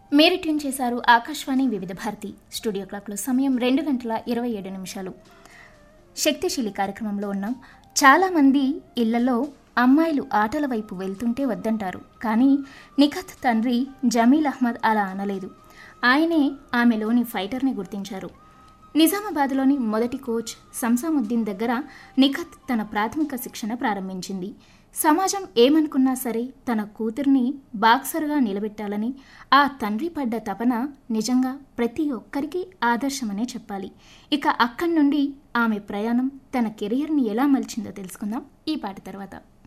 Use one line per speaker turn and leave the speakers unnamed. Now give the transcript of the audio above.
మీరు ట్యూన్ చేశారు ఆకాశవాణి వివిధ భారతి స్టూడియో క్లాక్లో సమయం రెండు గంటల ఇరవై ఏడు నిమిషాలు శక్తిశీలి కార్యక్రమంలో ఉన్నాం చాలామంది ఇళ్లలో అమ్మాయిలు ఆటల వైపు వెళ్తుంటే వద్దంటారు కానీ నిఖత్ తండ్రి జమీల్ అహ్మద్ అలా అనలేదు ఆయనే ఆమెలోని ఫైటర్ని గుర్తించారు నిజామాబాద్లోని మొదటి కోచ్ సంసాముద్దీన్ దగ్గర నిఖత్ తన ప్రాథమిక శిక్షణ ప్రారంభించింది సమాజం ఏమనుకున్నా సరే తన కూతుర్ని బాక్సర్గా నిలబెట్టాలని ఆ తండ్రి పడ్డ తపన నిజంగా ప్రతి ఒక్కరికి ఆదర్శమనే చెప్పాలి ఇక అక్కడి నుండి ఆమె ప్రయాణం తన కెరియర్ని ఎలా మలిచిందో తెలుసుకుందాం ఈ పాట తర్వాత